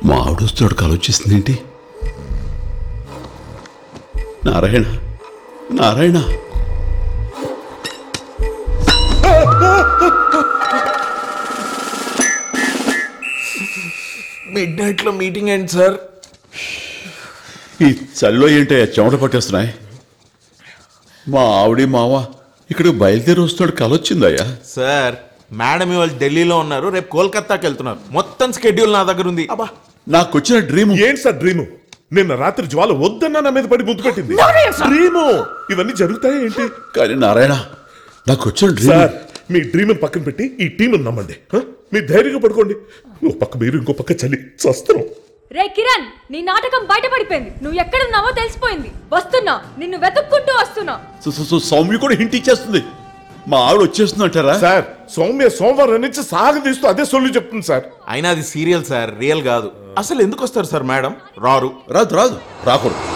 మా ఆవిడొస్తాడు కలొచ్చేసింది ఏంటి నారాయణ నారాయణ మిడ్ నైట్ లో మీటింగ్ ఏంటి సార్ ఈ చలిలో ఏంటయ్యా చెమట పట్టేస్తున్నాయి మా ఆవిడి మావ ఇక్కడ బయలుదేరి వస్తాడు కలొచ్చిందయ్యా సార్ మేడం ఇవాళ ఢిల్లీలో ఉన్నారు రేపు కోల్కతాకి వెళ్తున్నారు మొత్తం స్కెడ్యూల్ నా దగ్గర ఉంది అబ్బా నాకు వచ్చిన డ్రీమ్ ఏంటి సార్ డ్రీము నిన్న రాత్రి జ్వాల వద్దన్నా నా మీద పడి ముద్దు పెట్టింది డ్రీము ఇవన్నీ జరుగుతాయా ఏంటి కానీ నారాయణ నాకు వచ్చిన డ్రీమ్ సార్ మీ డ్రీమ్ పక్కన పెట్టి ఈ టీం నమ్మండి హ? మీ ధైర్యంగా పడుకోండి ఓ పక్క మీరు ఇంకో పక్క చలి చస్తున్నాం రే కిరణ్ నీ నాటకం బయటపడిపోయింది నువ్వు ఎక్కడున్నావో తెలిసిపోయింది వస్తున్నా నిన్ను వెతుక్కుంటూ వస్తున్నా సో- సో- సో సౌమ్య కూడా హింట్ ఇచ్చేస్తుంది మా ఆవిడ వచ్చేస్తుంది అంటారా సార్ సౌమ్య సోమవారం నుంచి సాగదీస్తూ అదే సొల్లు చెప్తుంది సార్ అయినా అది సీరియల్ సార్ రియల్ కాదు అసలు ఎందుకు వస్తారు సార్ మేడం రారు రాదు రాదు రాకూడదు